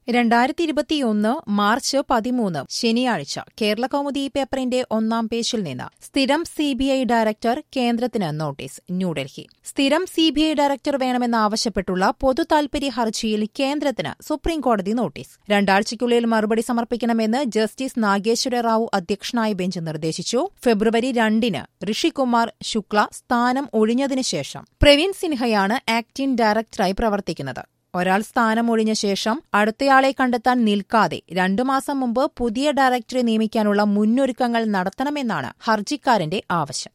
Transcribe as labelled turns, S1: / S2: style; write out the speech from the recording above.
S1: രണ്ടായിരത്തി ഇരുപത്തിയൊന്ന് മാർച്ച് പതിമൂന്ന് ശനിയാഴ്ച കേരള കൗമുദി പേപ്പറിന്റെ ഒന്നാം പേജിൽ നിന്ന് സ്ഥിരം സിബിഐ ഡയറക്ടർ കേന്ദ്രത്തിന് നോട്ടീസ് ന്യൂഡൽഹി സ്ഥിരം സിബിഐ ഡയറക്ടർ വേണമെന്നാവശ്യപ്പെട്ടുള്ള പൊതു താൽപര്യ ഹർജിയിൽ കേന്ദ്രത്തിന് സുപ്രീംകോടതി നോട്ടീസ് രണ്ടാഴ്ചയ്ക്കുള്ളിൽ മറുപടി സമർപ്പിക്കണമെന്ന് ജസ്റ്റിസ് നാഗേശ്വര റാവു അധ്യക്ഷനായ ബെഞ്ച് നിർദ്ദേശിച്ചു ഫെബ്രുവരി രണ്ടിന് ഋഷികുമാർ ശുക്ല സ്ഥാനം ഒഴിഞ്ഞതിനു ശേഷം പ്രവീൺ സിൻഹയാണ് ആക്ടിംഗ് ഡയറക്ടറായി പ്രവർത്തിക്കുന്നത് ഒരാൾ സ്ഥാനമൊഴിഞ്ഞ ശേഷം അടുത്തയാളെ കണ്ടെത്താൻ നിൽക്കാതെ രണ്ടു മാസം മുമ്പ് പുതിയ ഡയറക്ടറെ നിയമിക്കാനുള്ള മുന്നൊരുക്കങ്ങൾ നടത്തണമെന്നാണ് ഹർജിക്കാരന്റെ ആവശ്യം